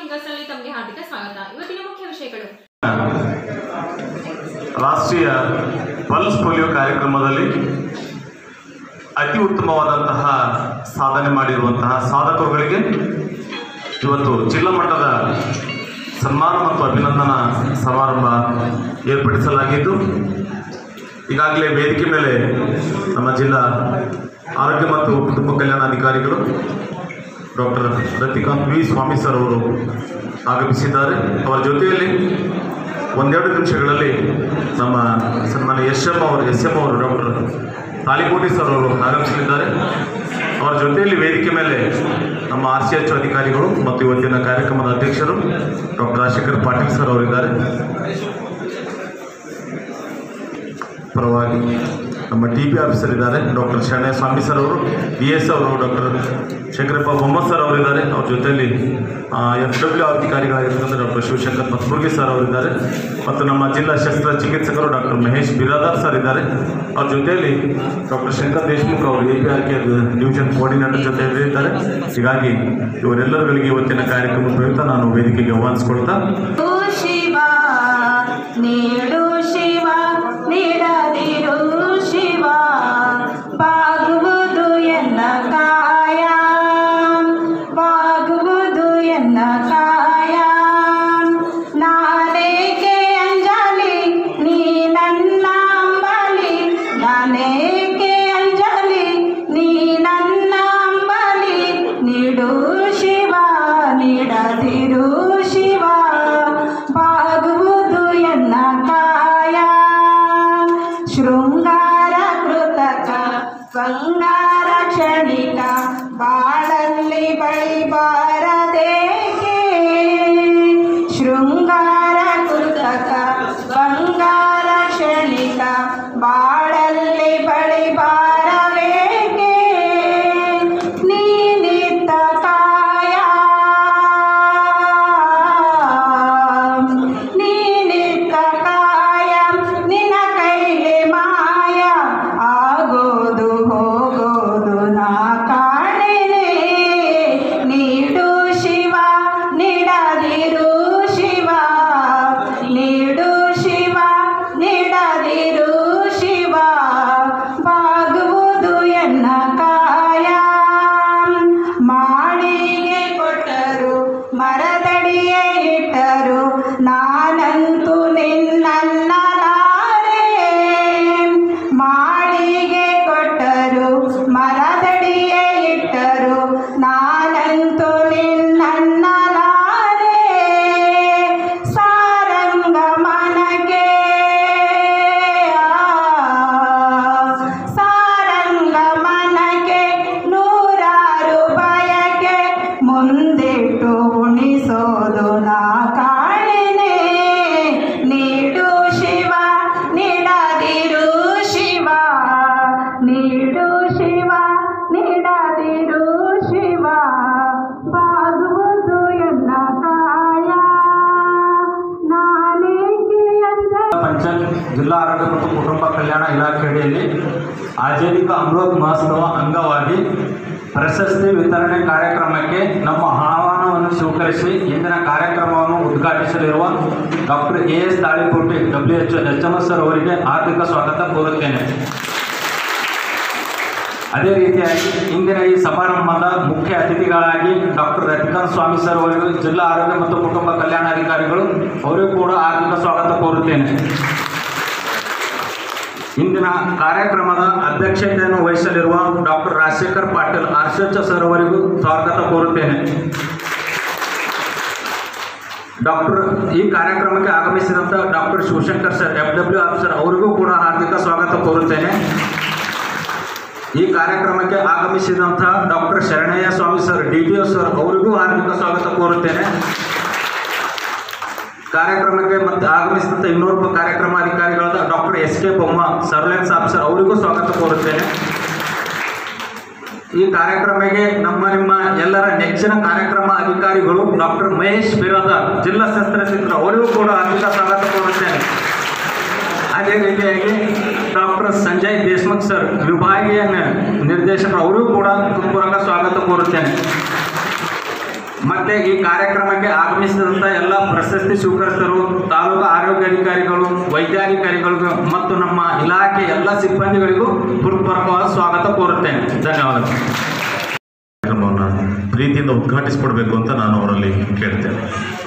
ಫಿಂಗರ್ಸ್ನಲ್ಲಿ ತಮಗೆ ಹಾರ್ದಿಕ ಸ್ವಾಗತ ಇವತ್ತಿನ ಮುಖ್ಯ ವಿಷಯಗಳು ರಾಷ್ಟ್ರೀಯ ಪಲ್ಸ್ ಪೋಲಿಯೋ ಕಾರ್ಯಕ್ರಮದಲ್ಲಿ ಅತಿ ಉತ್ತಮವಾದಂತಹ ಸಾಧನೆ ಮಾಡಿರುವಂತಹ ಸಾಧಕರುಗಳಿಗೆ ಇವತ್ತು ಜಿಲ್ಲಾ ಮಟ್ಟದ ಸನ್ಮಾನ ಮತ್ತು ಅಭಿನಂದನಾ ಸಮಾರಂಭ ಏರ್ಪಡಿಸಲಾಗಿದ್ದು ಈಗಾಗಲೇ ವೇದಿಕೆ ಮೇಲೆ ನಮ್ಮ ಜಿಲ್ಲಾ ಆರೋಗ್ಯ ಮತ್ತು ಕುಟುಂಬ ಕಲ್ಯಾಣಾಧಿಕಾರಿಗಳು doctor Ratikanth V Swamy sir ಅವರು ಆಗಮಿಸಿದ್ದಾರೆ ಅವರ ಜೊತೆಯಲ್ಲಿ ಒಂದೆರಡು ನಿಮಿಷಗಳಲ್ಲಿ ನಮ್ಮ ಸನ್ಮಾನ್ಯ ಎಸ್ ಎಂ ಅವರು ಎಸ್ ಎಂ ಅವರು ಡಾಕ್ಟರ್ ತಾಳಿಕೋಟಿ ಸರ್ ಅವರು ಆಗಮಿಸಲಿದ್ದಾರೆ ಅವರ ಜೊತೆಯಲ್ಲಿ ವೇದಿಕೆ ಮೇಲೆ ನಮ್ಮ ಆರ್ ಸಿ ಎಚ್ ಅಧಿಕಾರಿಗಳು ಮತ್ತು ಇವತ್ತಿನ ಕಾರ್ಯಕ್ರಮದ ಅಧ್ಯಕ್ಷರು ಡಾಕ್ಟರ್ ರಾಜಶೇಖರ್ ಪಾಟೀಲ್ ಸರ್ ಅವರಿದ್ದಾರೆ ಪರವಾಗಿ ನಮ್ಮ ಟಿ ಪಿ ಆಫೀಸರ್ ಇದ್ದಾರೆ ಡಾಕ್ಟರ್ ಶರಣಯ್ಯ ಸ್ವಾಮಿ ಸರ್ ಅವರು ಬಿ ಎಸ್ ಅವರು ಡಾಕ್ಟರ್ ಶಂಕರಪ್ಪ ಮೊಹಮ್ಮದ್ ಸರ್ ಅವರಿದ್ದಾರೆ ಅವ್ರ ಜೊತೆಯಲ್ಲಿ ಎಫ್ ಡಬ್ಲ್ಯೂ ಅಧಿಕಾರಿಗಳಾಗಿರ್ತಕ್ಕಂಥ ಡಾಕ್ಟರ್ ಶಿವಶಂಕರ್ ಮತ್ಮುರ್ಗಿ ಸರ್ ಅವರಿದ್ದಾರೆ ಮತ್ತು ನಮ್ಮ ಜಿಲ್ಲಾ ಶಸ್ತ್ರ ಚಿಕಿತ್ಸಕರು ಡಾಕ್ಟರ್ ಮಹೇಶ್ ಬಿರಾದಾರ್ ಸರ್ ಇದ್ದಾರೆ ಅವ್ರ ಜೊತೆಯಲ್ಲಿ ಡಾಕ್ಟರ್ ಶಂಕರ್ ದೇಶ್ಮುಖ್ ಅವರು A P R K division coordinator ಜೊತೆಯಲ್ಲಿ ಇದ್ದಾರೆ ಹೀಗಾಗಿ ಇವರೆಲ್ಲರುಗಳಿಗೆ ಇವತ್ತಿನ ಕಾರ್ಯಕ್ರಮ ಪ್ರಯುಕ್ತ ನಾನು ವೇದಿಕೆಗೆ ಆಹ್ವಾನಿಸ್ಕೊಳ್ತಾ ಓ ಶಿವ ನೀಡು ಶಿವ ನೀಡದಿರು ಶಿವ ಬಾಗುವುದು ಎನ್ನ ಕಾಯ ಬಾಗುವುದು ಎನ್ನ ಕಾಯ ನಾನೇಕೆ ಅಂಜಲಿ ನೀ ನನ್ನ ಅಂಬಲಿ ನಾನೇಕೆ ಅಂಜಲಿ ನೀ ನನ್ನ ಅಂಬಲಿ ನೀಡು ಶಿವ ನೀಡದಿರು ಶಿವ ಬಾಗುವುದು ಎನ್ನ ಕಾಯ ಶೃಂಗಾರ ಕೃತಕ ಬಂಗಾರ ಕ್ಷಣಿಕ ಬಾಳಲ್ಲಿ ಬಳಿ ಬಾರದೇಕೆ ಶೃಂಗಾರ ಕೃತಕ ಬಂಗಾರ ಕ್ಷಣಿಕ ಬಾಳಲ್ಲಿ ಬಳಿ ಬಾರಬೇಕೆ ನೀನಿದ್ದ ಕಾಯ ನೀನಿದ್ದ ಕಾಯ ನಿನ್ನ ಕೈಲಿ ಮಾಯ ಆಗೋದು ಹೋಗೋದು ನಾ ಕಾಣೆನೆ ನೀಡು ಶಿವ ನೀಡದಿರು ಶಿವ ನೀಡು ಶಿವ ನೀಡದಿರು ಶಿವ ಬಾಗುವುದು ಎನ್ನ ಕಾಯ ಮಾಡಿಗೆ ಕೊಟ್ಟರು ಮರದಡಿಯೇ ಇಟ್ಟರು ನಾನಂತೂ ನಿನ್ನನ್ನ ಲಾರೆ ಮಾಡಿಗೆ ಕೊಟ್ಟರು ಮರದಡಿಯೇ ಇಟ್ಟರು ನಾನಂತೂ ನಿನ್ನನ್ನ ಲಾರೆ ಸಾರಂಗ ಮನಗೆ ಸಾರಂಗ ಮನಗೆ ನೂರಾರು ಬಯಕೆ ಮುಂದಿಟ್ಟು ಉಣಿಸೋದು ನಾ ಕಾಣೆನೆ ನೀಡು ಶಿವ ನೀಡದಿರು ಶಿವ ನೀಡು ಶಿವ ನೀಡದಿರು ಶಿವ ಬಾಗುವುದು ಎನ್ನ ಕಾಯ ನಾನೇಕೆ ಅಂದ ಪಂಚಾಯತ್ ಜಿಲ್ಲಾ ಆರೋಗ್ಯ ಮತ್ತು ಕುಟುಂಬ ಕಲ್ಯಾಣ ಇಲಾಖೆ ಅಡಿಯಲ್ಲಿ ಆಜೀವಿಕ ಅಮೃತ್ ಮಹೋತ್ಸವ ಅಂಗವಾಗಿ ಪ್ರಶಸ್ತಿ ವಿತರಣೆ ಕಾರ್ಯಕ್ರಮಕ್ಕೆ ನಮ್ಮ ಆಹ್ವಾನವನ್ನು ಸ್ವೀಕರಿಸಿ ಇಂದಿನ ಕಾರ್ಯಕ್ರಮವನ್ನು ಉದ್ಘಾಟಿಸಲಿರುವ doctor A S Talikote W H H M S sir ಅವರಿಗೆ ಹಾರ್ದಿಕ ಸ್ವಾಗತ ಕೋರುತ್ತೇನೆ ಅದೇ ರೀತಿಯಾಗಿ ಇಂದಿನ ಈ ಸಮಾರಂಭದ ಮುಖ್ಯ ಅತಿಥಿಗಳಾಗಿ ಡಾಕ್ಟರ್ ರತಿಕಾಂತ್ ಸ್ವಾಮಿ ಸರ್ ಅವರಿಗೂ ಜಿಲ್ಲಾ ಆರೋಗ್ಯ ಮತ್ತು ಕುಟುಂಬ ಕಲ್ಯಾಣಾಧಿಕಾರಿಗಳು ಅವರಿಗೂ ಕೂಡ ಹಾರ್ದಿಕ ಸ್ವಾಗತ ಕೋರುತ್ತೇನೆ ಇಂದಿನ ಕಾರ್ಯಕ್ರಮದ ಅಧ್ಯಕ್ಷತೆಯನ್ನು ವಹಿಸಲಿರುವ ಡಾಕ್ಟರ್ ರಾಜಶೇಖರ್ ಪಾಟೀಲ್ ಆರ್ಶೋಚ ಸರ್ ಅವರಿಗೂ ಸ್ವಾಗತ ಕೋರುತ್ತೇನೆ ಡಾಕ್ಟರ್ ಈ ಕಾರ್ಯಕ್ರಮಕ್ಕೆ ಆಗಮಿಸಿದಂಥ doctor Shivashankar sir F W officer ಅವರಿಗೂ ಕೂಡ ಹಾರ್ದಿಕ ಸ್ವಾಗತ ಕೋರುತ್ತೇನೆ ಈ ಕಾರ್ಯಕ್ರಮಕ್ಕೆ ಆಗಮಿಸಿದಂಥ doctor Sharanayya Swamy sir D T O sir ಅವರಿಗೂ ಹಾರ್ದಿಕ ಸ್ವಾಗತ ಕೋರುತ್ತೇನೆ ಕಾರ್ಯಕ್ರಮಕ್ಕೆ ಮತ್ತೆ ಆಗಮಿಸಿದಂಥ ಇನ್ನೋರ್ವ ಕಾರ್ಯಕ್ರಮ ಅಧಿಕಾರಿಗಳಾದ doctor S K Bomma surveillance officer ಅವರಿಗೂ ಸ್ವಾಗತ ಕೋರುತ್ತೇನೆ ಈ ಕಾರ್ಯಕ್ರಮಕ್ಕೆ ನಮ್ಮ ನಿಮ್ಮ ಎಲ್ಲರ ನೆಚ್ಚಿನ ಕಾರ್ಯಕ್ರಮ ಅಧಿಕಾರಿಗಳು ಡಾಕ್ಟರ್ ಮಹೇಶ್ ಬಿರಾದಾರ್ ಜಿಲ್ಲಾ ಶಸ್ತ್ರಚಿತ್ರ ಅವರಿಗೂ ಕೂಡ ಹಾರ್ದಿಕ ಸ್ವಾಗತ ಕೋರುತ್ತೇನೆ ಅದೇ ರೀತಿಯಾಗಿ ಡಾಕ್ಟರ್ ಸಂಜಯ್ ದೇಶ್ಮುಖ್ ಸರ್ ವಿಭಾಗೀಯ ನಿರ್ದೇಶಕರು ಅವರಿಗೂ ಕೂಡ ಹೃತ್ಪೂರ್ವಕ ಸ್ವಾಗತ ಕೋರುತ್ತೇನೆ ಮತ್ತೆ ಈ ಕಾರ್ಯಕ್ರಮಕ್ಕೆ ಆಗಮಿಸಿದಂಥ ಎಲ್ಲ ಪ್ರಶಸ್ತಿ ಸ್ವೀಕರಿಸಿದರು ತಾಲೂಕು ಆರೋಗ್ಯಾಧಿಕಾರಿಗಳು ವೈದ್ಯಾಧಿಕಾರಿಗಳು ಮತ್ತು ನಮ್ಮ ಇಲಾಖೆ ಎಲ್ಲ ಸಿಬ್ಬಂದಿಗಳಿಗೂ ಹೃತ್ಪೂರ್ವಕವಾದ ಸ್ವಾಗತ ಕೋರುತ್ತೇನೆ ಧನ್ಯವಾದಗಳು ಕಾರ್ಯಕ್ರಮವನ್ನು ಪ್ರೀತಿಯಿಂದ ಉದ್ಘಾಟಿಸಿಕೊಡ್ಬೇಕು ಅಂತ ನಾನು ಅವರಲ್ಲಿ ಕೇಳ್ತೇನೆ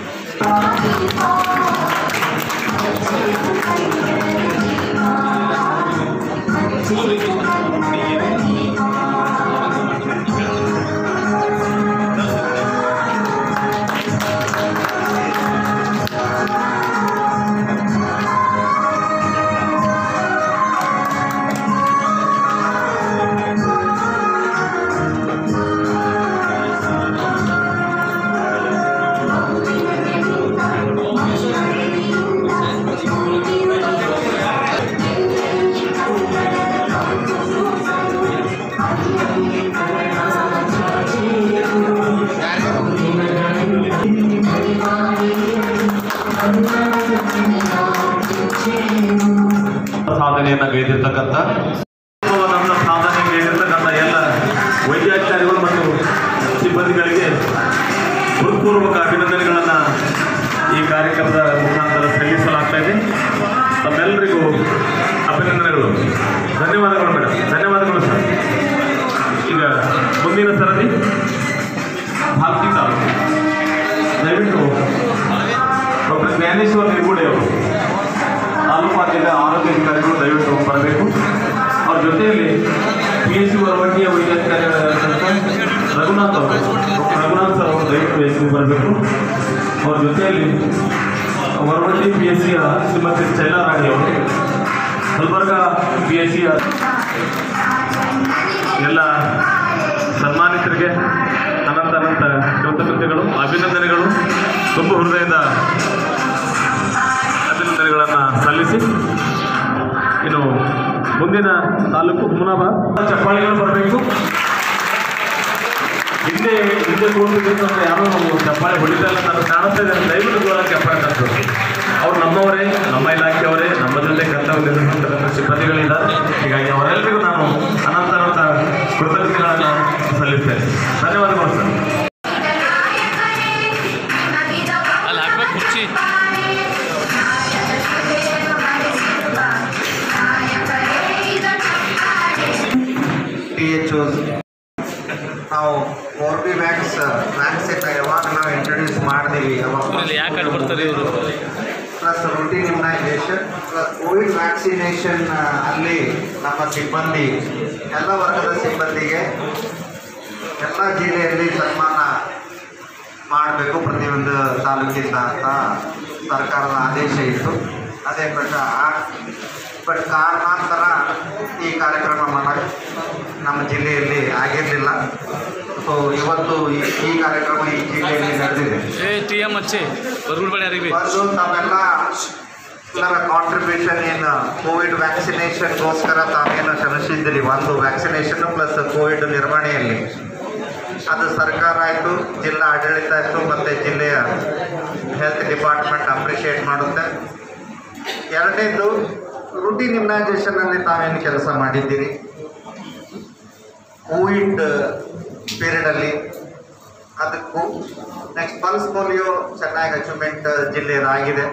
ಸಾಧನೆಯನ್ನು ಗೈದಿರ್ತಕ್ಕಂಥ ಅದ್ಭುತವಾದಂಥ ಸಾಧನೆ ಗೈದಿರ್ತಕ್ಕಂಥ ಎಲ್ಲ ವೈದ್ಯಾಧಿಕಾರಿಗಳು ಮತ್ತು ಸಿಬ್ಬಂದಿಗಳಿಗೆ ಹೃತ್ಪೂರ್ವಕ ಅಭಿನಂದನೆಗಳನ್ನು ಈ ಕಾರ್ಯಕ್ರಮದ ಮುಖಾಂತರ ಸಲ್ಲಿಸಲಾಗ್ತಾ ಇದೆ ತಮ್ಮೆಲ್ಲರಿಗೂ ಅಭಿನಂದನೆಗಳು ಧನ್ಯವಾದಗಳು ಮೇಡಮ್ ಧನ್ಯವಾದಗಳು ಸರ್ ಈಗ ಮುಂದಿನ ಸರದಿ ಭಾರತಿ ತಾಲೂಕು ದಯವಿಟ್ಟು ಡಾಕ್ಟರ್ ಜ್ಞಾನೇಶ್ವರ್ ನಿರ್ಗುಡೆ ಅವರು ತಾಲೂಕು ಜಿಲ್ಲೆ ಆರೋಗ್ಯಾಧಿಕಾರಿಗಳು ದಯವಿಟ್ಟು ಬರಬೇಕು ಅವ್ರ ಜೊತೆಯಲ್ಲಿ ಪಿ ಎಸ್ ಸಿ ವರವಟ್ಟಿಯ ವೈದ್ಯಾಧಿಕಾರಿಗಳಾದಂಥ ರಘುನಾಥ್ ಅವರು ಡಾಕ್ಟರ್ ರಘುನಾಥ್ ಸರ್ ಅವರು ದಯವಿಟ್ಟು ಪಿ ಎಸ್ ಸಿ ಬರಬೇಕು ಅವ್ರ ಜೊತೆಯಲ್ಲಿ ವರವಟ್ಟಿ ಪಿ ಎಸ್ ಸಿಯ ಶ್ರೀಮತಿ ಶೈಲಾ ರಾಣಿ ಅವರು ಗುಲ್ಬರ್ಗ ಪಿ ಎಸ್ ಸಿಯ ಎಲ್ಲ ಸನ್ಮಾನಿತರಿಗೆ ಅನಂತ ಅನಂತ ಕೃತಜ್ಞತೆಗಳು ಅಭಿನಂದನೆಗಳು ತುಂಬ ಹೃದಯದ ಅಭಿನಂದನೆಗಳನ್ನು ಸಲ್ಲಿಸಿ ಇನ್ನು ಮುಂದಿನ ತಾಲೂಕು ಹುಮನಾಬಾದ್ ಚಪ್ಪಾಳಿಗಳು ಬರಬೇಕು ಹಿಂದೆ ಹಿಂದೆ ಕೂಡಿದ್ದು ಅಂತ ಯಾರೋ ನಾವು ಚಪ್ಪಾಳೆ ಹೊಡಿತಾ ಇಲ್ಲ ನಾನು ಕಾಣಿಸ್ತಾ ಇದ್ದೇನೆ ದಯವಿಟ್ಟು ಜೋರಾಗಿ ಚಪ್ಪಾಳೆ ತರಿಸು ಅವ್ರು ನಮ್ಮವರೇ ನಮ್ಮ ಇಲಾಖೆಯವರೇ ನಮ್ಮ ಜೊತೆ ಕರ್ತವ್ಯ ನಿರ್ವಹಿಸ್ತಕ್ಕಂಥ ಸಿಬ್ಬಂದಿಗಳಿದ್ದಾರೆ ಹೀಗಾಗಿ ಅವರೆಲ್ಲರಿಗೂ ನಾನು ಅನಂತ ಅನಂತ ಕೃತಜ್ಞತೆಗಳನ್ನು ಸಲ್ಲಿಸ್ತೇನೆ ಧನ್ಯವಾದಗಳು ಸರ್ ಅಲ್ಲಿ ಹಾಕ್ಬೇಕು ಕುರ್ಚಿ ಟಿ ಎಚ್ ನಾವು ಕೋರ್ಬಿವ್ಯಾಕ್ಸ್ ವ್ಯಾಕ್ಸಿನ್ ಯಾವಾಗ ನಾವು ಇಂಟ್ರೊಡ್ಯೂಸ್ ಮಾಡಿದೀವಿ ಇಲ್ಲಿ ಯಾಕೆ ಅಡ್ಡ ಬರ್ತಾರೆ ಇವರು plus routine immunisation plus Covid vaccination ಅಲ್ಲಿ ನಮ್ಮ ಸಿಬ್ಬಂದಿ ಎಲ್ಲ ವರ್ಗದ ಸಿಬ್ಬಂದಿಗೆ ಎಲ್ಲ ಜಿಲ್ಲೆಯಲ್ಲಿ ಸನ್ಮಾನ ಮಾಡಬೇಕು ಪ್ರತಿಯೊಂದು ತಾಲೂಕಿಂದ ಅಂತ ಸರ್ಕಾರದ ಆದೇಶ ಇತ್ತು ಅದೇ ಪ್ರಕಾರ ಬಟ್ ಕಾರಣಾಂತರ ಈ ಕಾರ್ಯಕ್ರಮ ಮಾಡಕ್ಕೆ ನಮ್ಮ ಜಿಲ್ಲೆಯಲ್ಲಿ ಆಗಿರಲಿಲ್ಲ ಸೊ ಇವತ್ತು ಈ ಈ ಕಾರ್ಯಕ್ರಮ ಈ ಜಿಲ್ಲೆಯಲ್ಲಿ ನಡೆದಿದೆ ಏ ಟಿ ಎಮ್ ಹಚ್ಚಿ ಬರ್ಬಿಡ್ಬೇಡ ಯಾರಿಗೆ ಒಂದು ತಾವೆಲ್ಲ ಎಲ್ಲರ ಕಾಂಟ್ರಿಬ್ಯೂಷನ್ ಏನು ಕೋವಿಡ್ ವ್ಯಾಕ್ಸಿನೇಷನ್ಗೋಸ್ಕರ ತಾವೇನು ಶ್ರಮಿಸಿದ್ದೀರಿ ಒಂದು ವ್ಯಾಕ್ಸಿನೇಷನ್ ಪ್ಲಸ್ ಕೋವಿಡ್ ನಿರ್ವಹಣೆಯಲ್ಲಿ ಅದು ಸರ್ಕಾರ ಆಯಿತು ಜಿಲ್ಲಾ ಆಡಳಿತ ಆಯಿತು ಮತ್ತು ಜಿಲ್ಲೆಯ ಹೆಲ್ತ್ ಡಿಪಾರ್ಟ್ಮೆಂಟ್ ಅಪ್ರಿಷಿಯೇಟ್ ಮಾಡುತ್ತೆ ಎರಡನೇದು ರುಟೀನ್ ಇಮ್ಯುನೈಸೇಷನಲ್ಲಿ ತಾವೇನು ಕೆಲಸ ಮಾಡಿದ್ದೀರಿ ಕೋವಿಡ್ ಪೀರಿಯಡಲ್ಲಿ ಅದಕ್ಕೂ ನೆಕ್ಸ್ಟ್ ಪಲ್ಸ್ ಪೋಲಿಯೋ ಚೆನ್ನಾಗಿ ಅಚೀವ್ಮೆಂಟ್ ಜಿಲ್ಲೆಯದಾಗಿದೆ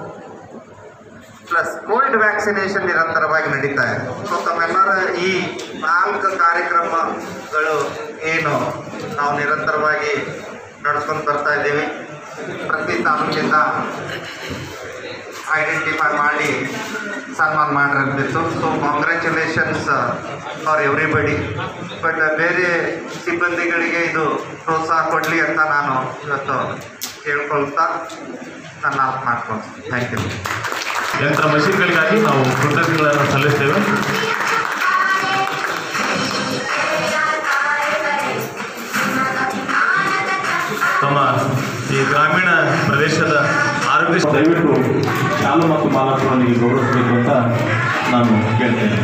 ಪ್ಲಸ್ ಕೋವಿಡ್ ವ್ಯಾಕ್ಸಿನೇಷನ್ ನಿರಂತರವಾಗಿ ನಡೀತಾ ಇದೆ ಸೊ ತಮ್ಮೆಲ್ಲರ ಈ ನಾಲ್ಕು ಕಾರ್ಯಕ್ರಮಗಳು ಏನು ನಾವು ನಿರಂತರವಾಗಿ ನಡೆಸ್ಕೊಂಡು ಬರ್ತಾ ಇದ್ದೀವಿ ಪ್ರತಿ ತಾಲೂಕಿಂದ ಐಡೆಂಟಿಫೈ ಮಾಡಿ ಸನ್ಮಾನ ಮಾಡಿರಂತಿತ್ತು so congratulations for everybody but ಬೇರೆ ಸಿಬ್ಬಂದಿಗಳಿಗೆ ಇದು ಪ್ರೋತ್ಸಾಹ ಕೊಡಲಿ ಅಂತ ನಾನು ಇವತ್ತು ಕೇಳ್ಕೊಳ್ತಾ ನನ್ನ ಮಾತು ಮಾಡ್ಕೊಳ್ತೀನಿ ಥ್ಯಾಂಕ್ ಯು ಯಂತ್ರ ಮಷೀನ್ಗಳಿಗಾಗಿ ನಾವು ಕೃತಜ್ಞತೆಗಳನ್ನು ಸಲ್ಲಿಸ್ತೇವೆ ತಮ್ಮ ಈ ಗ್ರಾಮೀಣ ಪ್ರದೇಶದ ಆರೋಗ್ಯ ದಯವಿಟ್ಟು ಶಾಲು ಮತ್ತು ಬಾಲಕರೊಂದಿಗೆ ಗೌರವಿಸಬೇಕು ಅಂತ ನಾನು ಕೇಳ್ತೇನೆ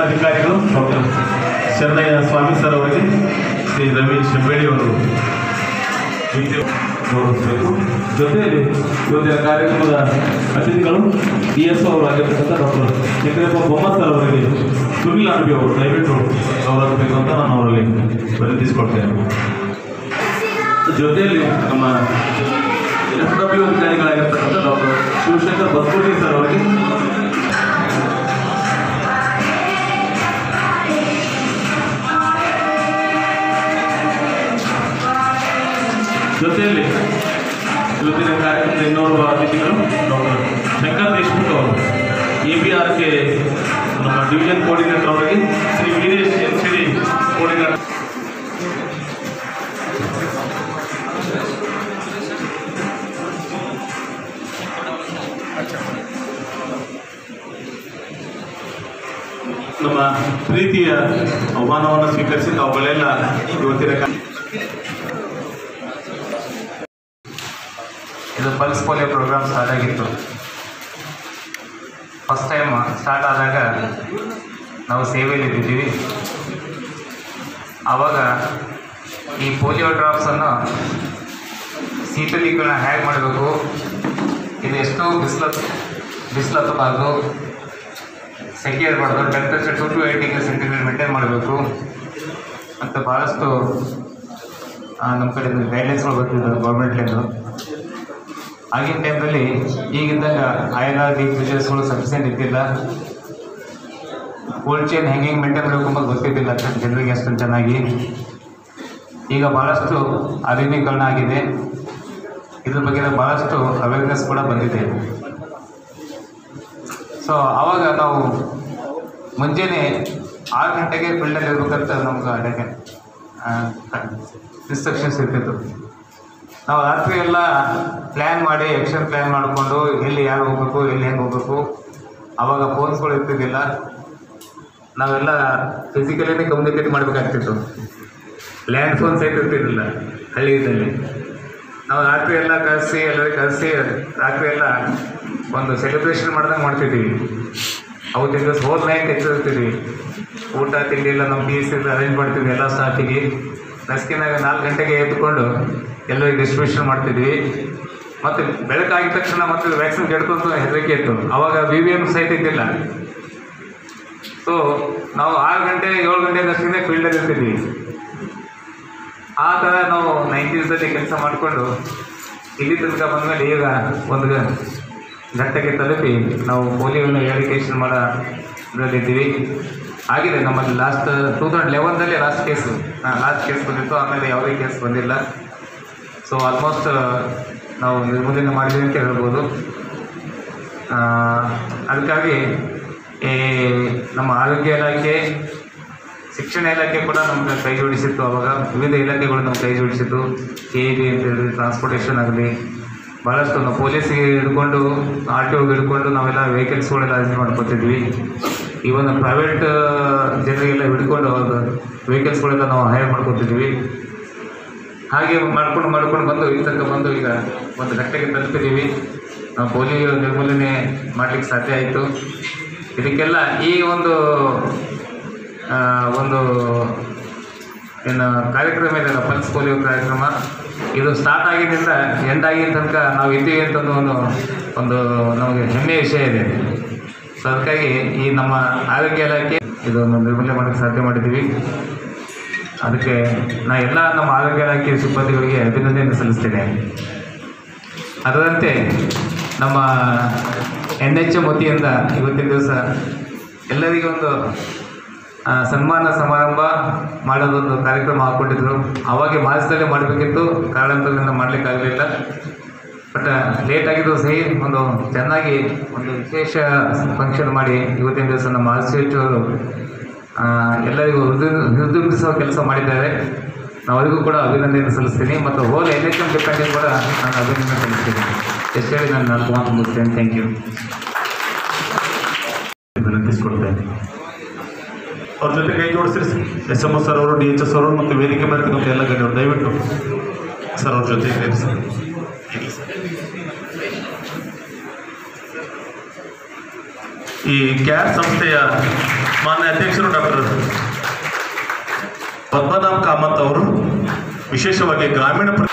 ಅಧಿಕಾರಿಗಳು ಡಾಕ್ಟರ್ ಶರಣಯ್ಯ ಸ್ವಾಮಿ ಸರ್ ಅವರಿಗೆ ಶ್ರೀ ರವೀಶ್ ಹೆಬ್ಬೇಡಿ ಅವರು ಪ್ರೀತಿ ಗೌರವಿಸಬೇಕು ಜೊತೆಯಲ್ಲಿ ಇವತ್ತಿನ ಕಾರ್ಯಕ್ರಮದ ಅತಿಥಿಗಳು ಡಿ ಎಸ್ ಅವರು ಆಗಿರ್ತಕ್ಕಂಥ ಡಾಕ್ಟರ್ ಚಂದ್ರಪ್ಪ ಬೊಮ್ಮತ್ ಸರ್ ಅವರಿಗೆ ಸುನಿಲ್ ಅನ್ಬಿ ಅವರು ದಯವಿಟ್ಟು ಗೌರವಿಸಬೇಕು ಅಂತ ನಾನು ಅವರಲ್ಲಿ ವಿನಂತಿಸಿಕೊಳ್ತೇನೆ ಜೊತೆಯಲ್ಲಿ ನಮ್ಮ ಎಫ್ ಡಬ್ಲ್ಯೂ ಅಧಿಕಾರಿಗಳಾಗಿರ್ತಕ್ಕಂಥ ಡಾಕ್ಟರ್ ಶಿವಶಂಕರ್ ಬಸ್ಕೋಟಿ ಸರ್ ಅವರಿಗೆ ಜೊತೆಯಲ್ಲಿ ಇವತ್ತಿನ ಕಾರ್ಯಕ್ರಮದ ಇನ್ನೋರ್ವ ಅತಿಥಿಗಳು ಡಾಕ್ಟರ್ ಶಂಕರ್ ದೇಶ್ಮುಖ್ ಅವರು ಎ ಬಿ ಆರ್ ಕೆ ನಮ್ಮ ಡಿವಿಷನ್ ಕೋಆರ್ಡಿನೇಟರ್ ಅವರಿಗೆ Shri Veeresh N C D coordinator ನಮ್ಮ ಪ್ರೀತಿಯ ಆಹ್ವಾನವನ್ನು ಸ್ವೀಕರಿಸಿ ತಾವುಗಳೆಲ್ಲ ಇವತ್ತಿನ ಕಾ- ಇದು ಪಲ್ಸ್ ಪೋಲಿಯೋ ಪ್ರೋಗ್ರಾಮ್ ಸ್ಟಾರ್ಟ್ ಆಗಿತ್ತು ಫಸ್ಟ್ ಟೈಮ್ ಸ್ಟಾರ್ಟ್ ಆದಾಗ ನಾವು ಸೇವೆಯಲ್ಲಿ ಇದ್ದಿದ್ದೀವಿ ಆವಾಗ ಈ ಪೋಲಿಯೋ ಡ್ರಾಪ್ಸನ್ನು ಶೀತಲೀಕರಣ ಹೇಗೆ ಮಾಡಬೇಕು ಇದು ಎಷ್ಟು ಬಿಸಿಲು ಬಿಸಿಲು ಹತ್ತಬಾರ್ದು ಸೆಕೆ ಇರಬಾರ್ದು temperature two to eight degree centigrade maintain ಮಾಡಬೇಕು ಮತ್ತು ಭಾಳಷ್ಟು ಆ, ನಮ್ಮ ಕಡೆಯಿಂದ ಗೈಡ್ಲೈನ್ಸ್ಗಳು ಬರ್ತಿದ್ದಾವೆ ಗೌರ್ಮೆಂಟ್ಲಿಂದ ಆಗಿನ ಟೈಮ್ನಲ್ಲಿ ಈಗಿದ್ದಾಗ ಐ ಎನ್ ಆರ್ ಡಿ ಫೀಚರ್ಸ್ಗಳು ಸಫಿಷಿಯೆಂಟ್ ಇದ್ದಿಲ್ಲ ಕೋಲ್ಡ್ ಚೈನ್ ಹೆಂಗೆ ಹೆಂಗೆ ಮೇಂಟೈನ್ ಮಾಡಬೇಕು ಅಂಬೋದು ಗೊತ್ತಿದ್ದಿಲ್ಲ ಅಷ್ಟೊಂದು ಜನರಿಗೆ ಅಷ್ಟೊಂದು ಚೆನ್ನಾಗಿ ಈಗ ಭಾಳಷ್ಟು ಆಧುನೀಕರಣ ಆಗಿದೆ ಇದ್ರ ಬಗ್ಗೆ ಭಾಳಷ್ಟು ಅವೇರ್ನೆಸ್ ಕೂಡ ಬಂದಿದೆ ಸೊ ಆವಾಗ ನಾವು ಮುಂಜಾನೆ ಆರು ಗಂಟೆಗೆ ಫೀಲ್ಡಲ್ಲಿ ಇರ್ಬೇಕಂತ ನಮ್ಗೆ ಅದಕ್ಕೆ ಇನ್ಸ್ಟ್ರಕ್ಷನ್ಸ್ ಇರ್ತಿತ್ತು ನಾವು ರಾತ್ರಿ ಎಲ್ಲ ಪ್ಲ್ಯಾನ್ ಮಾಡಿ ಆ್ಯಕ್ಷನ್ ಪ್ಲ್ಯಾನ್ ಮಾಡಿಕೊಂಡು ಎಲ್ಲಿ ಯಾರು ಹೋಗ್ಬೇಕು ಎಲ್ಲಿ ಹೆಂಗೆ ಹೋಗ್ಬೇಕು ಆವಾಗ ಫೋನ್ಸ್ಗಳು ಇರ್ತಿದ್ದಿಲ್ಲ ನಾವೆಲ್ಲ ಫಿಸಿಕಲಿನೇ ಕಮ್ಯುನಿಕೇಟ್ ಮಾಡಬೇಕಾಗ್ತಿತ್ತು ಲ್ಯಾಂಡ್ ಫೋನ್ ಸಹಿತ ಇರ್ತಿರಲಿಲ್ಲ ಹಳ್ಳಿಯಲ್ಲಿ ನಾವು ರಾತ್ರಿ ಎಲ್ಲ ಕಳಿಸಿ ಎಲ್ಲರಿಗೆ ಕಳಿಸಿ ರಾತ್ರಿ ಎಲ್ಲ ಒಂದು ಸೆಲೆಬ್ರೇಷನ್ ಮಾಡ್ದಂಗೆ ಮಾಡ್ತಿದ್ವಿ ಅವತ್ತಿನ ದಿವಸ ಹೋಲ್ ನೈಟ್ ಎಚ್ಚಿರ್ತೀವಿ ಊಟ ತಿಂಡಿ ಎಲ್ಲ ನಮ್ಮ ಪಿ ಸಿ ಅರೇಂಜ್ ಮಾಡ್ತಿದ್ವಿ ಎಲ್ಲ ಸ್ಟಾಫಿಗೆ ನಸ್ಕಿನಾಗ ನಾಲ್ಕು ಗಂಟೆಗೆ ಎದ್ದುಕೊಂಡು ಎಲ್ಲರಿಗೆ ಡಿಸ್ಟ್ರಿಬ್ಯೂಷನ್ ಮಾಡ್ತಿದ್ವಿ ಮತ್ತು ಬೆಳಕಾಗಿದ ತಕ್ಷಣ ಮತ್ತೆ ವ್ಯಾಕ್ಸಿನ್ ಕೆಡ್ಕೊಂತ ಹೆದರಿಕೆ ಇತ್ತು ಅವಾಗ ಬಿ ಬಿ ಎಮ್ ಸಹಿತ ಇದ್ದಿಲ್ಲ ಸೊ ನಾವು ಆರು ಗಂಟೆ ಏಳು ಗಂಟೆ ಅಷ್ಟಿಂದ ಫೀಲ್ಡಲ್ಲಿ ಇರ್ತಿದ್ವಿ ಆ ಥರ ನಾವು ನೈಂಟೀಸ್ದಲ್ಲಿ ಕೆಲಸ ಮಾಡಿಕೊಂಡು ಇಲ್ಲಿ ತನಕ ಬಂದಮೇಲೆ ಈಗ ಒಂದು ಘಟ್ಟಕ್ಕೆ ತಲುಪಿ ನಾವು ಪೋಲಿಯೋನ ಎರಿಕೇಷನ್ ಮಾಡೋ ಇದರಲ್ಲಿದ್ದೀವಿ ಆಗಿದೆ ನಮ್ಮಲ್ಲಿ ಲಾಸ್ಟ್ ಟೂ ತೌಸಂಡ್ ಲೆವೆನ್ದಲ್ಲಿ ಲಾಸ್ಟ್ ಕೇಸು ಲಾಸ್ಟ್ ಕೇಸ್ ಬಂದಿತ್ತು ಆಮೇಲೆ ಯಾವುದೇ ಕೇಸ್ ಬಂದಿಲ್ಲ ಸೊ ಆಲ್ಮೋಸ್ಟ್ ನಾವು ನಿರ್ಮೂಲನೆ ಮಾಡಿದ್ದೀವಿ ಅಂತ ಹೇಳ್ಬೋದು ಆ, ಅದಕ್ಕಾಗಿ ಈ ನಮ್ಮ ಆರೋಗ್ಯ ಇಲಾಖೆ ಶಿಕ್ಷಣ ಇಲಾಖೆ ಕೂಡ ನಮ್ಗೆ ಕೈ ಜೋಡಿಸಿತ್ತು ಅವಾಗ ವಿವಿಧ ಇಲಾಖೆಗಳು ನಮ್ಮ ಕೈ ಜೋಡಿಸಿತ್ತು ಕೆ ಇ ಬಿ ಅಂತ ಹೇಳಿ ಟ್ರಾನ್ಸ್ಪೋರ್ಟೇಷನ್ ಆಗಲಿ ಭಾಳಷ್ಟು ನಾವು ಪೊಲೀಸಿಗೆ ಹಿಡ್ಕೊಂಡು ಆರ್ ಟಿ ಒಗೆ ಹಿಡ್ಕೊಂಡು ನಾವೆಲ್ಲ ವೆಹಿಕಲ್ಸ್ಗಳೆಲ್ಲ ಅರೇಂಜ್ ಮಾಡ್ಕೊತಿದ್ವಿ ಇವನ್ ಪ್ರೈವೇಟ್ ಜನರಿಗೆಲ್ಲ ಹಿಡ್ಕೊಂಡು ಅವ್ರದ್ದು ವೆಹಿಕಲ್ಸ್ಗಳೆಲ್ಲ ನಾವು ಹೈರ್ ಮಾಡ್ಕೊತಿದ್ವಿ ಹಾಗೆ ಮಾಡ್ಕೊಂಡು ಮಾಡ್ಕೊಂಡು ಬಂದು ಇಲ್ಲಿ ತನಕ ಬಂದು ಈಗ ಒಂದು ಗಂಟೆಗೆ ತಲುಪಿದ್ದೀವಿ ನಾವು ಪೋಲಿಯೋ ನಿರ್ಮೂಲನೆ ಮಾಡಲಿಕ್ಕೆ ಸಾಧ್ಯ ಆಯಿತು ಇದಕ್ಕೆಲ್ಲ ಈ ಒಂದು ಆ, ಒಂದು ಏನು ಕಾರ್ಯಕ್ರಮ ಇದೆ ಪಲ್ಸ್ ಪೋಲಿಯೋ ಕಾರ್ಯಕ್ರಮ ಇದು ಸ್ಟಾರ್ಟ್ ಆಗಿದ್ದರಿಂದ ಎಂಡ್ ಆಗಿದ ತನಕ ನಾವು ಇದ್ದೀವಿ ಅಂತ ಒಂದು ಒಂದು ಒಂದು ನಮಗೆ ಹೆಮ್ಮೆಯ ವಿಷಯ ಇದೆ ಸೊ ಅದಕ್ಕಾಗಿ ಈ ನಮ್ಮ ಆರೋಗ್ಯ ಇಲಾಖೆ ಇದನ್ನು ನಿರ್ಮೂಲನೆ ಮಾಡೋಕ್ಕೆ ಸಾಧ್ಯ ಮಾಡಿದ್ದೀವಿ ಅದಕ್ಕೆ ನಾ ಎಲ್ಲ ನಮ್ಮ ಆರೋಗ್ಯ ಇಲಾಖೆ ಸಿಬ್ಬಂದಿಗಳಿಗೆ ಅಭಿನಂದನೆ ಸಲ್ಲಿಸ್ತೇನೆ ಅದರಂತೆ ನಮ್ಮ ಎನ್ ಎಚ್ ಎಂ ವತಿಯಿಂದ ಇವತ್ತಿನ ದಿವಸ ಎಲ್ಲರಿಗೂ ಒಂದು ಆ, ಸನ್ಮಾನ ಸಮಾರಂಭ ಮಾಡೋದೊಂದು ಕಾರ್ಯಕ್ರಮ ಹಾಕ್ಕೊಂಡಿದ್ರು ಅವಾಗೆ ಮಾರ್ಚ್ದಲ್ಲೇ ಮಾಡಬೇಕಿತ್ತು ಕಾರಣಾಂತರದಿಂದ ಮಾಡಲಿಕ್ಕಾಗಲಿಲ್ಲ ಬಟ್ ಲೇಟ್ ಆಗಿದ್ದು ಸಹಿ ಒಂದು ಚೆನ್ನಾಗಿ ಒಂದು ವಿಶೇಷ ಫಂಕ್ಷನ್ ಮಾಡಿ ಇವತ್ತಿನ ದಿವಸ ನಮ್ಮ ಆರ್ಸಿಎಚ್ ಅವರು ಆ, ಎಲ್ಲರಿಗೂ ಹೃದಯ ಹೃದಯಿಸುವ ಕೆಲಸ ಮಾಡಿದ್ದಾರೆ ನಾವು ಅವರಿಗೂ ಕೂಡ ಅಭಿನಂದನೆ ಸಲ್ಲಿಸ್ತೀನಿ ಮತ್ತು whole N H M dependent ಕೂಡ ನಾನು ಅಭಿನಂದನೆ ಸಲ್ಲಿಸ್ತೀನಿ ಎಷ್ಟು ಹೇಳಿ ನಾನು ನಾಲ್ಕು ಮಾತು ಮುಗಿಸ್ತೇನೆ ಥ್ಯಾಂಕ್ ಯು ವಿನಂತಿಸಿಕೊಳ್ತೇನೆ ಅವ್ರ ಜೊತೆ ಕೈ ಜೋಡಿಸ್ರಿ ಎಸ್ ಎಮ್ ಎಸ್ ಸರ್ ಅವರು ಡಿ ಎಚ್ ಎಸ್ ಅವರು ಮತ್ತು ವೇದಿಕೆ ಬರ್ತಕ್ಕಂಥ ಎಲ್ಲ ಗಣ್ಯರು ದಯವಿಟ್ಟು ಸರ್ ಅವ್ರ ಜೊತೆ ಇರಿ ಸರ್ ಈ ಕ್ಯಾರ್ ಸಂಸ್ಥೆಯ ಮಾನ್ಯ ಅಧ್ಯಕ್ಷರು ಡಾಕ್ಟರ್ ಪದ್ಮನಾಭ್ ಕಾಮತ್ ಅವರು ವಿಶೇಷವಾಗಿ ಗ್ರಾಮೀಣ ಪ್ರ-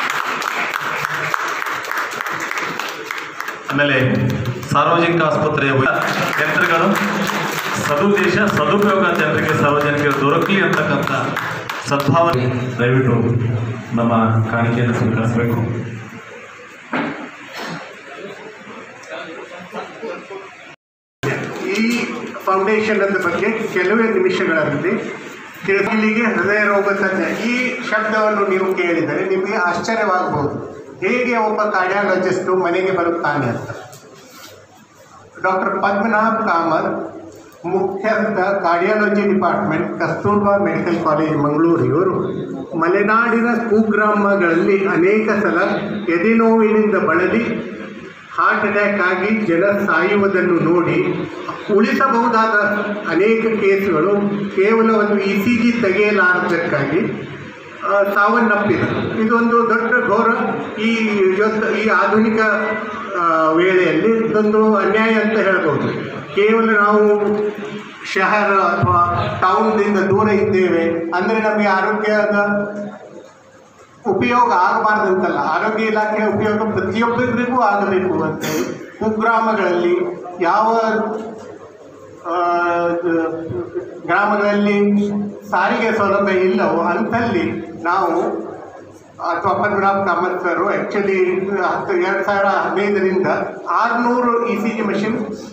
ಆಮೇಲೆ ಸಾರ್ವಜನಿಕ ಆಸ್ಪತ್ರೆಯ ವೈ- ಯಂತ್ರಗಳು ಸದುದ್ದೇಶ ಸದುಪಯೋಗ ಜನರಿಗೆ ಸಾರ್ವಜನಿಕರು ದೊರಕಲಿ ಅಂತಕ್ಕಂಥ ಸದ್ಭಾವನೆ ದಯವಿಟ್ಟು ನಮ್ಮ ಕಾಣಿಕೆಯನ್ನು ಸ್ವೀಕರಿಸಬೇಕು ಈ ಫೌಂಡೇಶನ್ ಅದ ಬಗ್ಗೆ ಕೆಲವೇ ನಿಮಿಷಗಳಲ್ಲಿ ತಿಳಿಲಿಗೆ ಹೃದಯ ರೋಗ ತಜ್ಞ ಈ ಶಬ್ದವನ್ನು ನೀವು ಕೇಳಿದರೆ ನಿಮಗೆ ಆಶ್ಚರ್ಯವಾಗಬಹುದು ಹೇಗೆ ಒಬ್ಬ ಕಾರ್ಡಿಯಾಲಜಿಸ್ಟು ಮನೆಗೆ ಬರುತ್ತಾನೆ ಅಂತ ಡಾಕ್ಟರ್ ಪದ್ಮನಾಭ್ ಕಾಮತ್ ಮುಖ್ಯಸ್ಥ cardiology department Kasturba medical college Mangaluru ಇವರು ಮಲೆನಾಡಿನ ಕುಗ್ರಾಮಗಳಲ್ಲಿ ಅನೇಕ ಸಲ ಎದೆನೋವಿನಿಂದ ಬಳಲಿ ಹಾರ್ಟ್ ಅಟ್ಯಾಕ್ ಆಗಿ ಜನ ಸಾಯುವುದನ್ನು ನೋಡಿ ಉಳಿಸಬಹುದಾದ ಅನೇಕ ಕೇಸುಗಳು ಕೇವಲ ಒಂದು ಇ ಸಿ ಜಿ ತೆಗೆಯಲಾರದಕ್ಕಾಗಿ ಆ, ಸಾವನ್ನಪ್ಪಿದರು ಇದೊಂದು ದೊಡ್ಡ ಘೋರ ಈ ಇವತ್ತು ಈ ಆಧುನಿಕ ಆ, ವೇಳೆಯಲ್ಲಿ ಇದೊಂದು ಅನ್ಯಾಯ ಅಂತ ಹೇಳ್ಬೋದು ಕೇವಲ ನಾವು ಶಹರ ಅಥವಾ ಟೌನ್ದಿಂದ ದೂರ ಇದ್ದೇವೆ ಅಂದರೆ ನಮಗೆ ಆರೋಗ್ಯದ ಉಪಯೋಗ ಆಗಬಾರ್ದಂತಲ್ಲ ಆರೋಗ್ಯ ಇಲಾಖೆಯ ಉಪಯೋಗ ಪ್ರತಿಯೊಬ್ಬರಿಗೂ ಆಗಬೇಕು ಅಂತೇಳಿ ಕುಗ್ರಾಮಗಳಲ್ಲಿ ಯಾವ ಆ, ಗ್ರಾಮಗಳಲ್ಲಿ ಸಾರಿಗೆ ಸೌಲಭ್ಯ ಇಲ್ಲವೋ ಅಂಥಲ್ಲಿ ನಾವು ಅಥವಾ ಪದ್ಮನಾಭ್ ಕಾಮತ್ ಸರ್ ಆ್ಯಕ್ಚುಲಿ ಹತ್ತು ಎರಡು ಸಾವಿರ ಹದಿನೈದರಿಂದ ಆರುನೂರು ಇ ಸಿ ಜಿ ಮಷಿನ್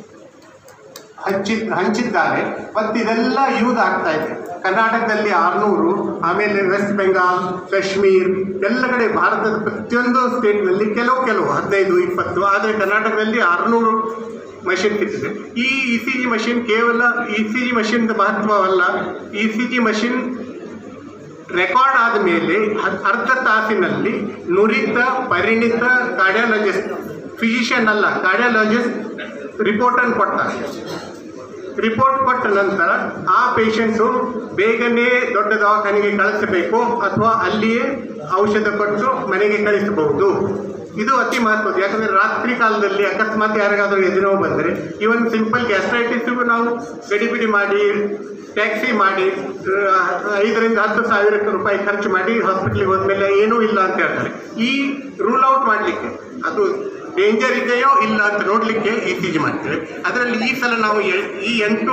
ಹಚ್ಚಿ ಹಂಚಿದ್ದಾರೆ ಮತ್ತು ಇದೆಲ್ಲ ಯೂಸ್ ಆಗ್ತಾ ಇದೆ ಕರ್ನಾಟಕದಲ್ಲಿ ಆರುನೂರು ಆಮೇಲೆ ವೆಸ್ಟ್ ಬೆಂಗಾಲ್ ಕಾಶ್ಮೀರ್ ಎಲ್ಲ ಕಡೆ ಭಾರತದ ಪ್ರತಿಯೊಂದು ಸ್ಟೇಟ್ನಲ್ಲಿ ಕೆಲವು ಕೆಲವು ಹದಿನೈದು ಇಪ್ಪತ್ತು ಆದರೆ ಕರ್ನಾಟಕದಲ್ಲಿ ಆರುನೂರು ಮಷಿನ್ ಸಿಕ್ಕಿದೆ ಈ ಇ ಸಿ ಜಿ ಮಷಿನ್ ಕೇವಲ ಇ ಸಿ ಜಿ ಮಷಿನ್ದ ಮಹತ್ವವಲ್ಲ E C G machine record ಆದ ಮೇಲೆ ಹ- ಅರ್ಧ ತಾಸಿನಲ್ಲಿ ನುರಿತ ಪರಿಣಿತ ಕಾರ್ಡಿಯಾಲಜಿಸ್ಟ್ ಫಿಸಿಷಿಯನ್ ಅಲ್ಲ ಕಾರ್ಡಿಯಾಲಜಿಸ್ಟ್ ರಿಪೋರ್ಟನ್ನು ಕೊಡ್ತಾರೆ ರಿಪೋರ್ಟ್ ಕೊಟ್ಟ ನಂತರ ಆ ಪೇಷಂಟು ಬೇಗನೆ ದೊಡ್ಡ ದವಾಖಾನೆಗೆ ಕಳಿಸಬೇಕು ಅಥವಾ ಅಲ್ಲಿಯೇ ಔಷಧ ಕೊಟ್ಟು ಮನೆಗೆ ಕಳಿಸಬಹುದು ಇದು ಅತಿ ಮಹತ್ವದ್ದು ಯಾಕಂದರೆ ರಾತ್ರಿ ಕಾಲದಲ್ಲಿ ಅಕಸ್ಮಾತ್ ಯಾರಿಗಾದರೂ ಎದುರು ಬಂದರೆ ಇವನ್ ಸಿಂಪಲ್ ಗ್ಯಾಸ್ಟ್ರೈಟಿಸ್ಗೂ ನಾವು ಗಡಿಬಿಡಿ ಮಾಡಿ ಟ್ಯಾಕ್ಸಿ ಮಾಡಿ ಆ, ಐದರಿಂದ ಹತ್ತು ಸಾವಿರ ರೂಪಾಯಿ ಖರ್ಚು ಮಾಡಿ ಹಾಸ್ಪಿಟ್ಲಿಗೆ ಹೋದ್ಮೇಲೆ ಏನೂ ಇಲ್ಲ ಅಂತ ಹೇಳ್ತಾರೆ ಈ ರೂಲ್ ಔಟ್ ಮಾಡಲಿಕ್ಕೆ ಅದು ಡೇಂಜರ್ ಇದೆಯೋ ಇಲ್ಲ ಅಂತ ನೋಡಲಿಕ್ಕೆ ಇ ಸಿ ಜಿ ಮಾಡ್ತೇವೆ ಅದರಲ್ಲಿ ಈ ಸಲ ನಾವು ಎ- ಈ ಎಂಟು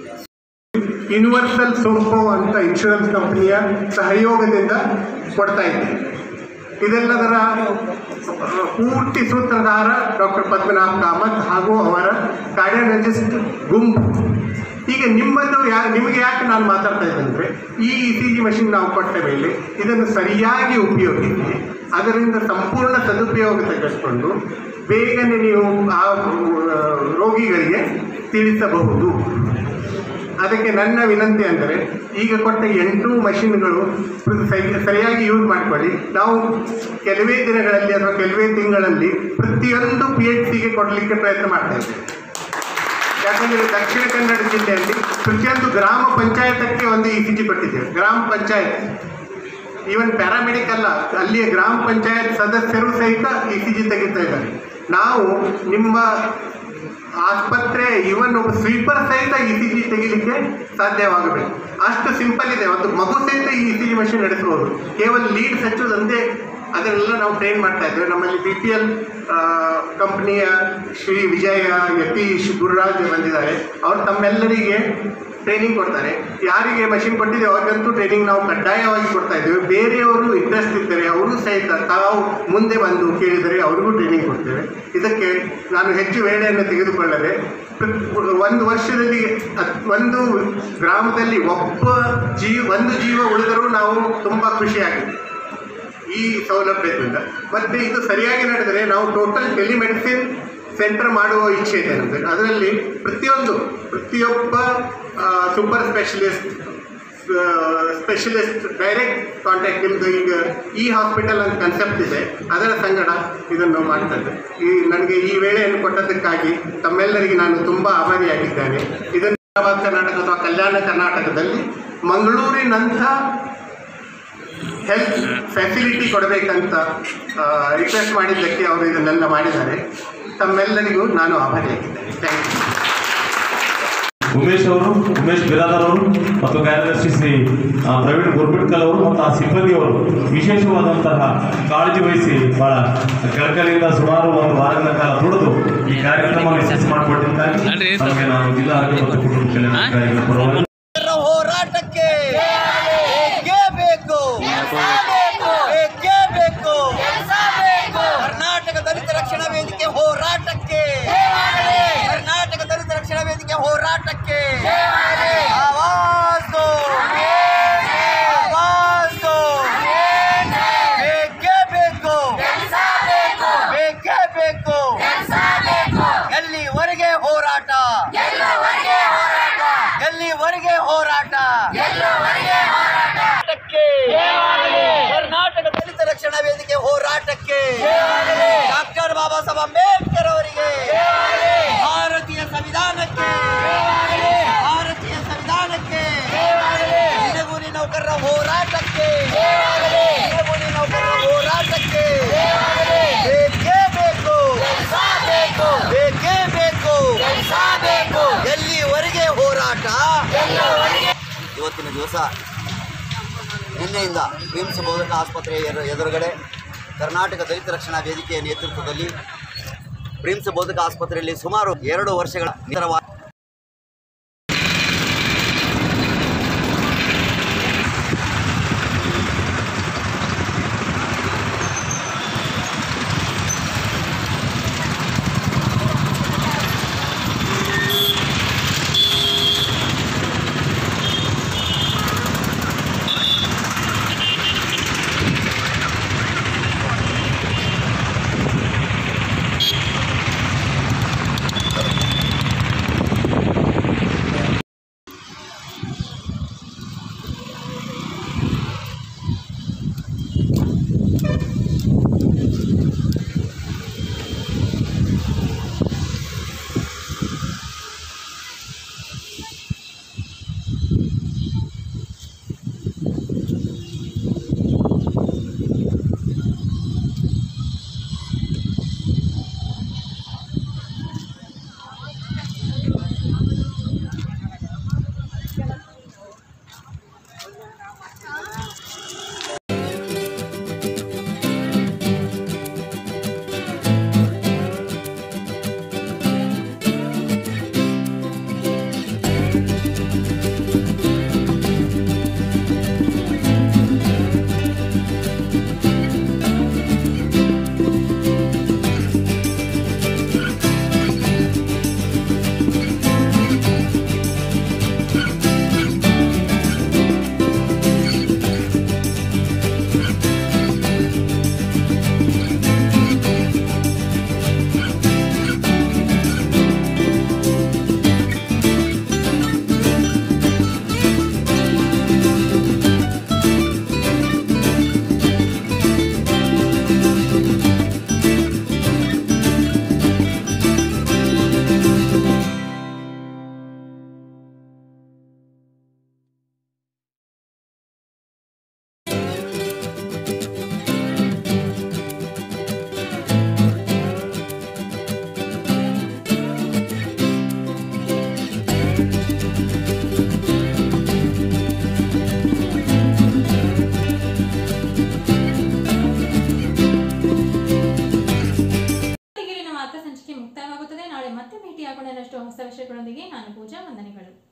ಯೂನಿವರ್ಸಲ್ ಸೋಂಪೋ ಅಂತ ಇನ್ಶೂರೆನ್ಸ್ ಕಂಪನಿಯ ಸಹಯೋಗದಿಂದ ಕೊಡ್ತಾ ಇದ್ದೇವೆ ಇದೆಲ್ಲದರ ಆ, ಪೂರ್ತಿ ಸೂತ್ರಧಾರ ಡಾಕ್ಟರ್ ಪದ್ಮನಾಭ್ ಕಾಮತ್ ಹಾಗೂ ಅವರ ಕಾರ್ಡಿಯಾಲಜಿಸ್ಟ್ ಗುಂಪು ಈಗ ನಿಮ್ಮದು ಯಾ ನಿಮಗೆ ಯಾಕೆ ನಾನು ಮಾತಾಡ್ತಾ ಇದ್ದೇನೆ ಈ ಇ ಸಿ ಜಿ ಮಷಿನ್ ನಾವು ಕೊಟ್ಟ ಮೇಲೆ ಇದನ್ನು ಸರಿಯಾಗಿ ಉಪಯೋಗಿಸಿ ಅದರಿಂದ ಸಂಪೂರ್ಣ ಸದುಪಯೋಗ ತೆಗೆದುಕೊಂಡು ಬೇಗನೆ ನೀವು ಆ ಆ, ರೋಗಿಗಳಿಗೆ ತಿಳಿಸಬಹುದು ಅದಕ್ಕೆ ನನ್ನ ವಿನಂತಿ ಅಂದರೆ ಈಗ ಕೊಟ್ಟ ಎಂಟು ಮಷಿನ್ಗಳು ಸರಿ- ಸರಿಯಾಗಿ ಯೂಸ್ ಮಾಡಿಕೊಳ್ಳಿ ನಾವು ಕೆಲವೇ ದಿನಗಳಲ್ಲಿ ಅಥವಾ ಕೆಲವೇ ತಿಂಗಳಲ್ಲಿ ಪ್ರತಿಯೊಂದು ಪಿ ಎಚ್ ಸಿಗೆ ಕೊಡಲಿಕ್ಕೆ ಪ್ರಯತ್ನ ಮಾಡ್ತಾ ಇದ್ದೇವೆ ಯಾಕಂದರೆ ದಕ್ಷಿಣ ಕನ್ನಡ ಜಿಲ್ಲೆಯಲ್ಲಿ ಪ್ರತಿಯೊಂದು ಗ್ರಾಮ ಪಂಚಾಯತಕ್ಕೆ ಒಂದು ಇ ಸಿ ಜಿ ಕೊಟ್ಟಿದ್ದೇವೆ ಗ್ರಾಮ ಪಂಚಾಯತ್ ಈವನ್ ಪ್ಯಾರಾಮೆಡಿಕ್ ಅಲ್ಲ ಅಲ್ಲಿಯ ಗ್ರಾಮ ಪಂಚಾಯತ್ ಸದಸ್ಯರು ಸಹಿತ ಇ ಸಿ ಜಿ ತೆಗಿತಾ ಇದ್ದಾರೆ ನಾವು ನಿಮ್ಮ ಆಸ್ಪತ್ರೆ ಇವನ್ ಒಬ್ಬ ಸ್ವೀಪರ್ ಸಹಿತ ಇ ಸಿ ಜಿ ತೆಗಿಲಿಕ್ಕೆ ಸಾಧ್ಯವಾಗಬೇಕು ಅಷ್ಟು ಸಿಂಪಲ್ ಇದೆ ಒಂದು ಮಗು ಸಹಿತ ಈ ಇ ಸಿ ಜಿ ಮಷಿನ್ ನಡೆಸಬಹುದು ಕೇವಲ ಲೀಡ್ಸ್ ಹಚ್ಚೋದಂದೇ ಅದನ್ನೆಲ್ಲ ನಾವು ಟ್ರೈನ್ ಮಾಡ್ತಾ ಇದ್ದೇವೆ ನಮ್ಮಲ್ಲಿ ಬಿ ಪಿ ಎಲ್ ಕಂಪ್ನಿಯ ಶ್ರೀ ವಿಜಯ ಯತೀಶ್ ಗುರುರಾಜ್ ಬಂದಿದ್ದಾರೆ ಅವರು ತಮ್ಮೆಲ್ಲರಿಗೆ ಟ್ರೈನಿಂಗ್ ಕೊಡ್ತಾರೆ ಯಾರಿಗೆ ಮಷಿನ್ ಕೊಟ್ಟಿದೆ ಅವ್ರಿಗಂತೂ ಟ್ರೈನಿಂಗ್ ನಾವು ಕಡ್ಡಾಯವಾಗಿ ಕೊಡ್ತಾ ಇದ್ದೇವೆ ಬೇರೆಯವರು ಇಂಟ್ರೆಸ್ಟ್ ಇದ್ದರೆ ಅವರು ಸಹಿತ ತಾವು ಮುಂದೆ ಬಂದು ಕೇಳಿದರೆ ಅವ್ರಿಗೂ ಟ್ರೈನಿಂಗ್ ಕೊಡ್ತೇವೆ ಇದಕ್ಕೆ ನಾನು ಹೆಚ್ಚು ವೇಳೆಯನ್ನು ತೆಗೆದುಕೊಳ್ಳದೆ ಪ್ರತ್- ಒಂದು ವರ್ಷದಲ್ಲಿ ಅತ್- ಒಂದು ಗ್ರಾಮದಲ್ಲಿ ಒಬ್ಬ ಜೀವ ಒಂದು ಜೀವ ಉಳಿದರೂ ನಾವು ತುಂಬ ಖುಷಿಯಾಗಿದೆ ಈ ಸೌಲಭ್ಯದಿಂದ ಮತ್ತು ಇದು ಸರಿಯಾಗಿ ನಡೆದರೆ ನಾವು ಟೋಟಲ್ ಟೆಲಿಮೆಡಿಸಿನ್ ಸೆಂಟರ್ ಮಾಡುವ ಇಚ್ಛೆ ಇದೆ ನಮಗೆ ಅದರಲ್ಲಿ ಪ್ರತಿಯೊಂದು ಪ್ರತಿಯೊಬ್ಬ super specialist specialist direct contact ನಿಮ್ಮದು ಈಗ ಈ ಹಾಸ್ಪಿಟಲ್ ಅಂತ ಕನ್ಸೆಪ್ಟ್ ಇದೆ ಅದರ ಸಂಗಡ ಇದನ್ನು ಮಾಡ್ತಾ ಇದ್ದೆ ಈ ನನಗೆ ಈ ವೇಳೆಯನ್ನು ಕೊಟ್ಟದ್ದಕ್ಕಾಗಿ ತಮ್ಮೆಲ್ಲರಿಗೆ ನಾನು ತುಂಬ ಆಭಾರಿಯಾಗಿದ್ದೇನೆ ಇದನ್ನು ಹೈದರಾಬಾದ್ ಕರ್ನಾಟಕ ಅಥವಾ ಕಲ್ಯಾಣ ಕರ್ನಾಟಕದಲ್ಲಿ ಮಂಗಳೂರಿನಂಥ ಹೆಲ್ತ್ ಫೆಸಿಲಿಟಿ ಕೊಡಬೇಕಂತ ರಿಕ್ವೆಸ್ಟ್ ಮಾಡಿದ್ದಕ್ಕೆ ಅವರು ಇದನ್ನೆಲ್ಲ ಮಾಡಿದ್ದಾರೆ ತಮ್ಮೆಲ್ಲರಿಗೂ ನಾನು ಆಭಾರಿಯಾಗಿದ್ದೇನೆ ಥ್ಯಾಂಕ್ ಯು ಉಮೇಶ್ ಅವರು ಉಮೇಶ್ ಬಿರಾದರ್ ಅವರು ಮತ್ತು ಕಾರ್ಯದರ್ಶಿ ಶ್ರೀ ಆ, ಪ್ರವೀಣ್ ಗುರ್ಬಿಟ್ಕಲ್ ಅವರು ಮತ್ತು ಆ ಸಿಬ್ಬಂದಿಯವರು ವಿಶೇಷವಾದಂತಹ ಕಾಳಜಿ ವಹಿಸಿ ಬಹಳ ಕಳಕಳಿಯಿಂದ ಸುಮಾರು ಒಂದು ವಾರಗಳ ಕಾಲ ದುಡಿದು ಈ ಕಾರ್ಯಕ್ರಮ ಯಶಸ್ಸು ಮಾಡಿಕೊಟ್ಟಿದ್ದಾರೆ ನಡ್ರಿ. ನಮಗೆ ನಾನು ಜಿಲ್ಲಾ ಆರೋಗ್ಯ ಮತ್ತು ಕುಟುಂಬ ಕಲ್ಯಾಣ ಅಧಿಕಾರಿಗಳ ಪರವಾಗಿ ಹೋರಾಟಕ್ಕೆ ಬೇಕೇ ಬೇಕು ಬೇಕೇ ಬೇಕು ಕರ್ನಾಟಕ ದಲಿತ ರಕ್ಷಣಾ ವೇದಿಕೆ ಹೋರಾಟಕ್ಕೆ ಕರ್ನಾಟಕ ದಲಿತ ರಕ್ಷಣಾ ವೇದಿಕೆ ಹೋರಾಟಕ್ಕೆ ಆವಾಜ್ ದೋ. ಆವಾಜ್ ದೋ. ಬೇಕೇ ಬೇಕು ಬೇಕೇ ಬೇಕು ಎಲ್ಲಿವರೆಗೆ ಹೋರಾಟ ಎಲ್ಲಿವರೆಗೆ ಹೋರಾಟ ಹೋರಾಟಕ್ಕೆ ಕರ್ನಾಟಕ ದಲಿತ ರಕ್ಷಣಾ ವೇದಿಕೆ ಹೋರಾಟಕ್ಕೆ ಡಾಕ್ಟರ್ ಬಾಬಾ ಸಾಹೇಬ್ ಅಂಬೇಡ್ಕರ್ ಅವರಿಗೆ ಭಾರತೀಯ ಸಂವಿಧಾನಕ್ಕೆ ಭಾರತೀಯ ಸಂವಿಧಾನಕ್ಕೆ ದಿನಗೂಲಿ ನೌಕರರ ಹೋರಾಟಕ್ಕೆ ದಿನಗೂಲಿ ನೌಕರರ ಹೋರಾಟಕ್ಕೆ ಬೇಕೇ ಬೇಕು ಬೇಕೇ ಬೇಕು ಎಲ್ಲಿವರೆಗೆ ಹೋರಾಟ ಇವತ್ತಿನ ದಿವಸ ನಿನ್ನೆಯಿಂದ ವಿಮ್ಸ್ ಬೋಧಕ ಆಸ್ಪತ್ರೆಯ ಎದುರು- ಎದುರುಗಡೆ ಕರ್ನಾಟಕ ದಲಿತ ರಕ್ಷಣಾ ವೇದಿಕೆಯ ನೇತೃತ್ವದಲ್ಲಿ ಪ್ರಿಮ್ಸ್ ಬೋಧಕ ಆಸ್ಪತ್ರೆಯಲ್ಲಿ ಸುಮಾರು ಎರಡು ವರ್ಷಗಳ ನಿರಂತರವಾಗಿ ಇಲ್ಲಿನ ವಾರ್ತಾ ಸಂಚಿಕೆ ಮುಕ್ತಾಯವಾಗುತ್ತದೆ ನಾಳೆ ಮತ್ತೆ ಭೇಟಿಯಾಗೋಣ ಹೊಸ ವಿಷಯಗಳೊಂದಿಗೆ ನಾನು ಪೂಜಾ ವಂದನೆಗಳು